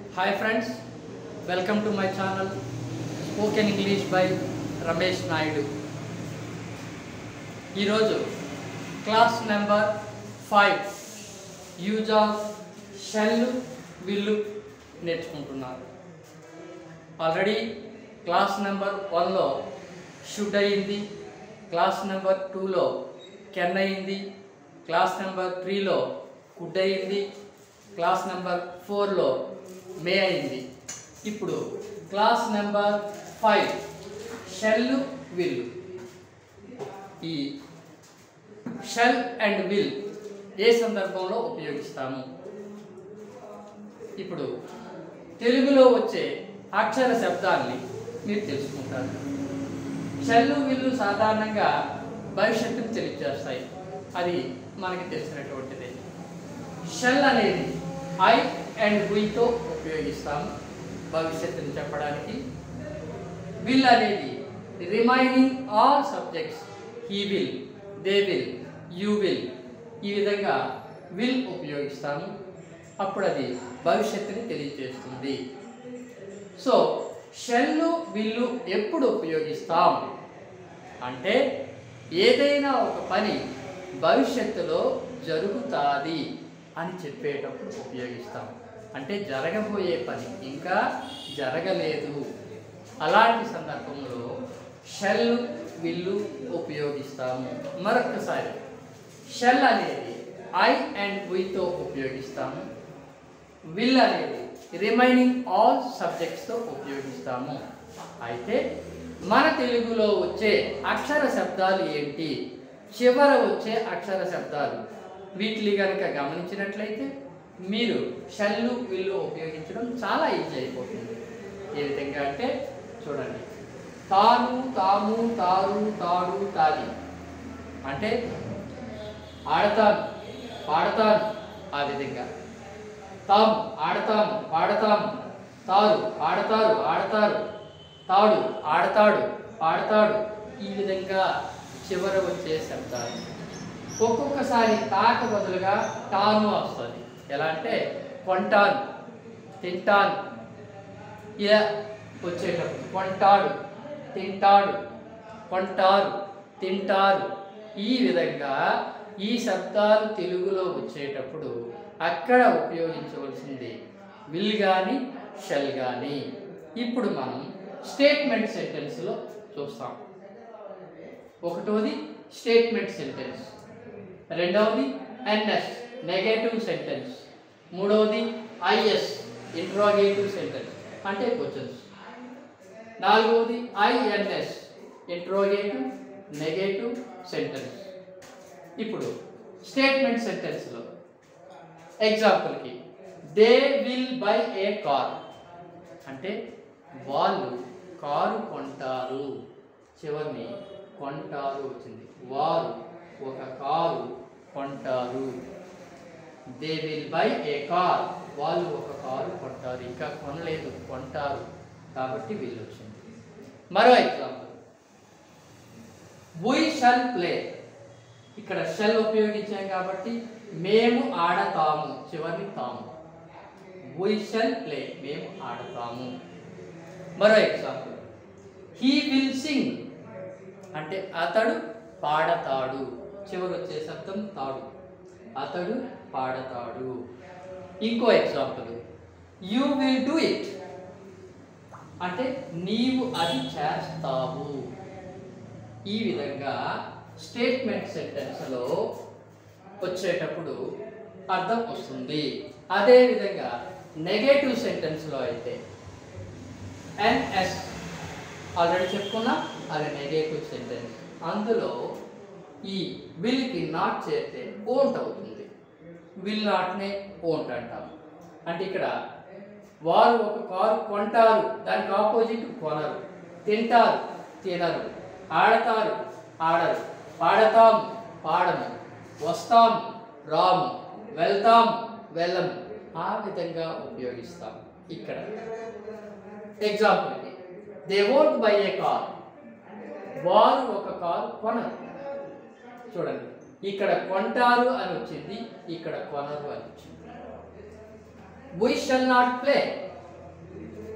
Hi friends welcome to my channel spoken English by Ramesh Naidu ఈరోజు class number five use of shall will నేర్చుకుంటున్నారు already class number వన్లో should అయింది class number టూలో can అయింది class number త్రీలో could అయింది class number ఫోర్లో may అయింది ఇప్పుడు class number five shall will ఈ షెల్ అండ్ విల్ ఏ సందర్భంలో ఉపయోగిస్తాము ఇప్పుడు తెలుగులో వచ్చే అక్షర శబ్దాన్ని మీరు తెలుసుకుంటారు షెల్లు విల్లు సాధారణంగా భవిష్యత్తును తెలియజేస్తాయి అది మనకి తెలిసినటువంటిదే షెల్ అనేది ఐ అండ్ వీతో ఉపయోగిస్తాము భవిష్యత్తుని చెప్పడానికి విల్ అనేది remaining all subjects he will they will you will ఈ విధంగా విల్ ఉపయోగిస్తాము అప్పుడు అది భవిష్యత్తుని తెలియజేస్తుంది సో షెల్లు విల్లు ఎప్పుడు ఉపయోగిస్తాం అంటే ఏదైనా ఒక పని భవిష్యత్తులో జరుగుతాది అని చెప్పేటప్పుడు ఉపయోగిస్తాం అంటే జరగబోయే పని ఇంకా జరగలేదు అలాంటి సందర్భంలో షెల్ విల్లు ఉపయోగిస్తాము మరొకసారి షెల్ అనేది ఐ అండ్ వీతో ఉపయోగిస్తాము విల్ అనేది రిమైనింగ్ ఆల్ సబ్జెక్ట్స్తో ఉపయోగిస్తాము అయితే మన తెలుగులో వచ్చే అక్షర శబ్దాలు ఏంటి చివర వచ్చే అక్షర శబ్దాలు వీటిని కనుక గమనించినట్లయితే మీరు షల్లు విల్లు ఉపయోగించడం చాలా ఈజీ అయిపోతుంది ఏ విధంగా అంటే చూడండి తాను తాము తారు తాడు తాది అంటే ఆడతాను పాడతాను ఆ విధంగా తాము ఆడతాము పాడతాము తారు ఆడతారు ఆడతారు తాడు ఆడతాడు పాడతాడు ఈ విధంగా చివర వచ్చే శబ్దాలు ఒక్కొక్కసారి తాక బదులుగా టాను వస్తుంది ఎలా అంటే కొంటాను తింటాను ఇలా వచ్చేటప్పుడు కొంటాడు తింటాడు కొంటారు తింటారు ఈ విధంగా ఈ శబ్దాలు తెలుగులో వచ్చేటప్పుడు అక్కడ ఉపయోగించవలసింది విల్ కానీ షెల్ కానీ ఇప్పుడు మనం స్టేట్మెంట్ సెంటెన్స్లో చూస్తాం ఒకటోది స్టేట్మెంట్ సెంటెన్స్ రెండవది ఎన్ఎస్ నెగటివ్ సెంటెన్స్ మూడవది ఐఎస్ ఇంట్రాగేటివ్ సెంటెన్స్ అంటే క్వశ్చన్స్ నాలుగవది ఐఎన్ఎస్ ఇంట్రోగేటివ్ నెగటివ్ సెంటెన్స్ ఇప్పుడు స్టేట్మెంట్ సెంటెన్స్లో ఎగ్జాంపుల్కి they will buy a car అంటే వాళ్ళు కారు కొంటారు చివరిని కొంటారు వచ్చింది వారు ఒక కారు కొంటారు they will buy a car వాళ్ళు ఒక కారు కొంటారు ఇంకా కొనలేదు కొంటారు కాబట్టి వీళ్ళు వచ్చింది మరో ఎగ్జాంపుల్ వీ షల్ ప్లే ఇక్కడ షెల్ ఉపయోగించాం కాబట్టి మేము ఆడతాము చివరిని తాము వీ షల్ ప్లే మేము ఆడతాము మరో ఎగ్జాంపుల్ హీ విల్ సింగ్ అంటే అతడు పాడతాడు చివరి వచ్చే శబ్దం తాడు అతడు పాడతాడు ఇంకో example you will do it అంటే నీవు అది చేస్తావు ఈ విధంగా స్టేట్మెంట్ సెంటెన్స్లో వచ్చేటప్పుడు అర్థం వస్తుంది అదేవిధంగా నెగటివ్ సెంటెన్స్లో అయితే ఎన్ఎస్ ఆల్రెడీ చెప్పుకున్నా అది నెగటివ్ సెంటెన్స్ అందులో ఈ విల్కి నాట్ చేస్తే ఓంట్ అవుతుంది విల్ నాట్నే ఓంట్ అంటాం అంటే ఇక్కడ వారు ఒక కారు కొంటారు దానికి ఆపోజిట్ కొనరు తింటారు తినరు ఆడతారు ఆడరు పాడతాం పాడము వస్తాం రాము వెళ్తాం వెళ్ళము ఆ విధంగా ఉపయోగిస్తాం ఇక్కడ ఎగ్జాంపుల్కి they won't buy a car వారు ఒక కారు కొనరు చూడండి ఇక్కడ కొంటారు అని వచ్చింది ఇక్కడ కొనరు అని వచ్చింది వీ షల్ నాట్ ప్లే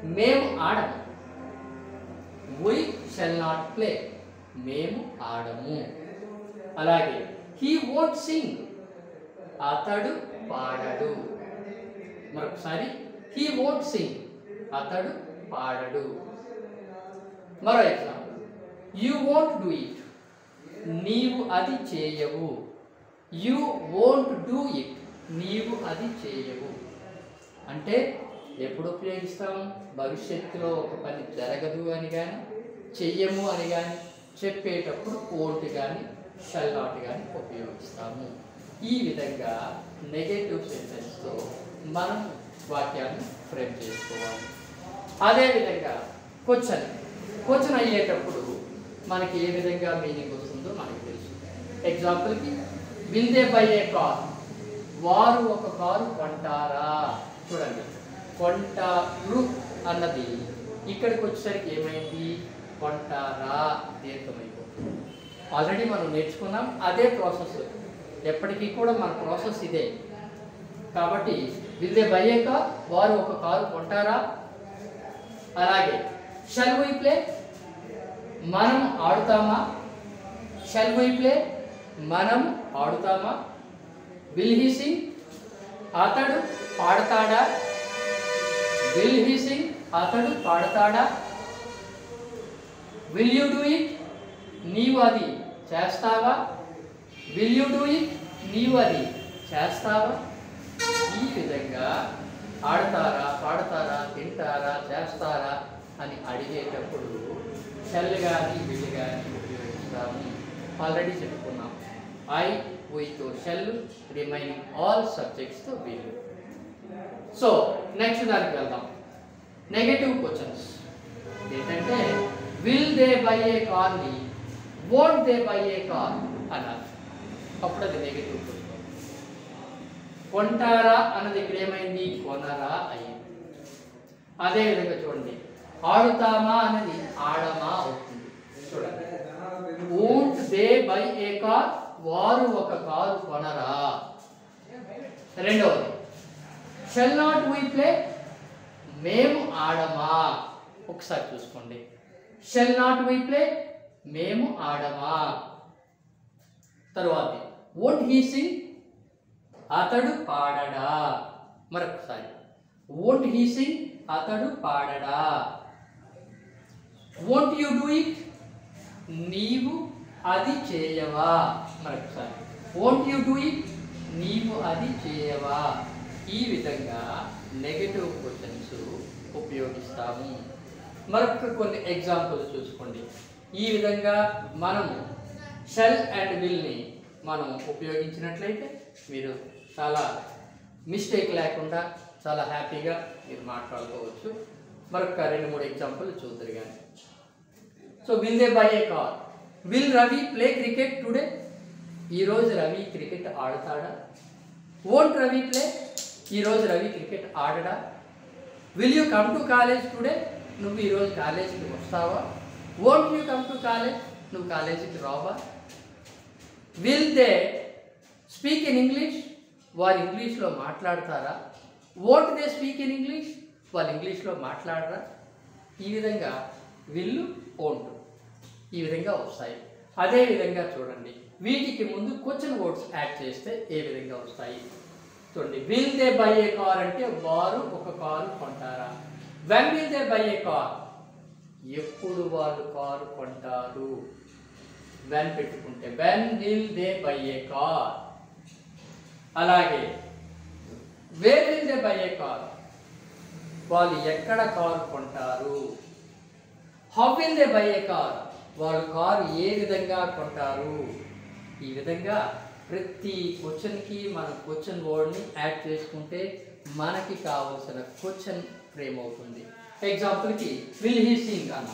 మేము ఆడము వి షెల్ నాట్ ప్లే మేము ఆడము అలాగే హీ వోంట్ సింగ్ అతడు పాడడు మరొకసారి హీ వోంట్ సింగ్ అతడు పాడడు మరో example you won't do it నీవు అది చేయవు యూ వోంట్ డూ ఇట్ నీవు అది చేయవు అంటే ఎప్పుడు ఉపయోగిస్తాం భవిష్యత్తులో ఒక పని జరగదు అని కానీ చెయ్యము అని కానీ చెప్పేటప్పుడు ఓల్ట్ కానీ షల్ నాట్ కానీ ఉపయోగిస్తాము ఈ విధంగా నెగటివ్ సెంటెన్స్తో మనం వాక్యాన్ని ఫ్రేమ్ చేసుకోవాలి అదేవిధంగా క్వశ్చన్ క్వశ్చన్ అయ్యేటప్పుడు మనకి ఏ విధంగా మీనింగ్ వస్తుందో మనకు తెలుసు ఎగ్జాంపుల్కి will they buy a car వారు ఒక కారు కొంటారా చూడండి కొంటారు అన్నది ఇక్కడికి వచ్చేసరికి ఏమైంది కొంటారా దీర్ఘమైపోతుంది ఆల్రెడీ మనం నేర్చుకున్నాం అదే ప్రాసెస్ ఎప్పటికీ కూడా మన ప్రాసెస్ ఇదే కాబట్టి will they buy a car వారు ఒక కారు కొంటారా అలాగే షల్ వై ప్లే మనం ఆడుతామా షల్ వై ప్లే మనం ఆడుతామా విల్ హీ సింగ్ అతడు పాడతాడా విల్ హీ సింగ్ అతడు పాడతాడా విల్ యూ డూ ఇట్ నీవు అది చేస్తావా విల్ యూ డూ ఇట్ నీవు అది చేస్తావా ఈ విధంగా ఆడతారా పాడతారా తింటారా చేస్తారా అని అడిగేటప్పుడు షెల్ కానీ విల్ కానీ ఉపయోగిస్తాము ఆల్రెడీ చెప్పుకున్నాం ఐ వీతో షెల్ రిమైనింగ్ ఆల్ సబ్జెక్ట్స్తో విల్ సో నెక్స్ట్ దానికి వెళ్దాం నెగటివ్ క్వశ్చన్స్ ఏంటంటే విల్ దే బై ఏ కార్ని won't they buy a car అన్నారు అప్పుడు అది నెగటివ్ క్వశ్చన్ కొంటారా అన్నది ఇక్కడ ఏమైంది కొనరా అయ్యింది అదే విధంగా చూడండి ఆడుతామా అన్నది ఆడమా అవుతుంది చూడండి won't they buy a car వారు ఒక కారు కొనరా రెండవది షెల్ నాట్ వీ ప్లే మేము ఆడమా ఒకసారి చూసుకోండి షెల్ నాట్ వీ ప్లే మేము ఆడమా తరువాత ఓంట్ హీ సింగ్ అతడు పాడడా మరొకసారి ఓంట్ హీ సింగ్ అతడు పాడడా వోంట్ యు డూ ఇట్ నీవు అది చేయవా మరొకసారి వోంట్ యు డూ ఇట్ నీవు అది చేయవా ఈ విధంగా నెగటివ్ క్వశ్చన్స్ ఉపయోగిస్తాము మరొక కొన్ని ఎగ్జాంపుల్స్ చూసుకోండి ఈ విధంగా మనము షెల్ అండ్ విల్ని మనం ఉపయోగించినట్లయితే మీరు చాలా మిస్టేక్ లేకుండా చాలా హ్యాపీగా మీరు మాట్లాడుకోవచ్చు మరొక రెండు మూడు ఎగ్జాంపుల్ చూద్దరు కానీ so will they buy a car will Ravi play cricket today ఈరోజు రవి క్రికెట్ ఆడతాడా ఓంట్ రవి ప్లే ఈరోజు రవి క్రికెట్ ఆడడా will you come to college today నువ్వు ఈరోజు కాలేజీకి వస్తావా won't you come to college నువ్వు కాలేజీకి రావా will they speak in English వారు ఇంగ్లీష్లో మాట్లాడతారా won't they speak in English వాళ్ళు ఇంగ్లీష్లో మాట్లాడరా ఈ విధంగా విల్లు ఓంట్ ఈ విధంగా వస్తాయి అదే విధంగా చూడండి వీటికి ముందు క్వశ్చన్ వర్డ్స్ యాడ్ చేస్తే ఏ విధంగా వస్తాయి చూడండి will they buy a car అంటే వారు ఒక కారు కొంటారా when will they buy a car ఎప్పుడు వాళ్ళు కారు కొంటారు వెన్ పెట్టుకుంటే when will they buy a car అలాగే where will they buy a car వాళ్ళు ఎక్కడ కారు కొంటారు how will they buy a car వాళ్ళు కారు ఏ విధంగా కొంటారు ఈ విధంగా ప్రతి క్వశ్చన్కి మన క్వశ్చన్ వర్డ్ని యాడ్ చేసుకుంటే మనకి కావలసిన క్వశ్చన్ ఫ్రేమ్ అవుతుంది ఎగ్జాంపుల్కి విల్ హీ సింగ్ అన్న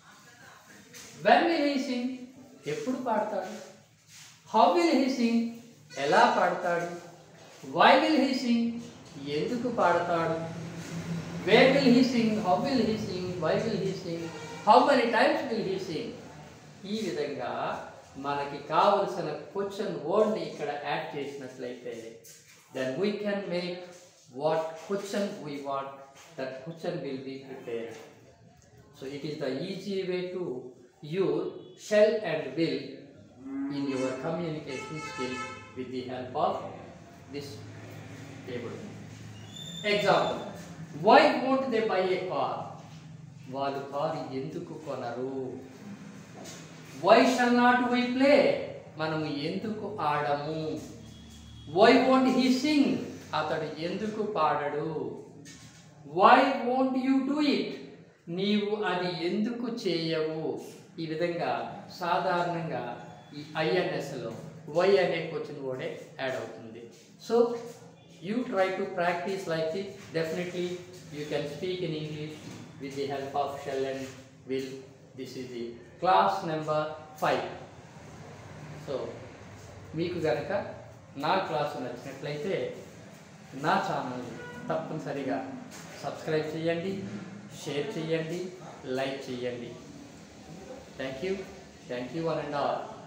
వెన్ విల్ హీ సింగ్ ఎప్పుడు పాడతాడు హౌ విల్ హీ సింగ్ ఎలా పాడతాడు వై విల్ హీ సింగ్ ఎందుకు పాడతాడు where will he sing how will he sing why will he sing how many times will he sing ఈ విధంగా మనకి కావలసిన క్వశ్చన్ వర్డ్ని ఇక్కడ యాడ్ చేసినట్లయితే then we can make what question we want that question will be prepared. So it is the easy way to use shall and will in your communication skills with the help of this table. Example. Why won't they buy a car? వాళ్ళు car ఎందుకు కొనరు why shall not why play మనము ఎందుకు ఆడము why won't he sing అతడు ఎందుకు పాడడు why won't you do it నీవు అది ఎందుకు చేయవు ఈ విధంగా సాధారణంగా ఈ ఐఎన్ఎస్లో వై అనే క్వశ్చన్ కూడా యాడ్ అవుతుంది so you try to practise like it definitely you can speak in English with the help of shall and will this is the class number five so మీకు కనుక నా క్లాసు నచ్చినట్లయితే నా channel తప్పనిసరిగా subscribe చేయండి share చేయండి like చేయండి thank you thank you one and all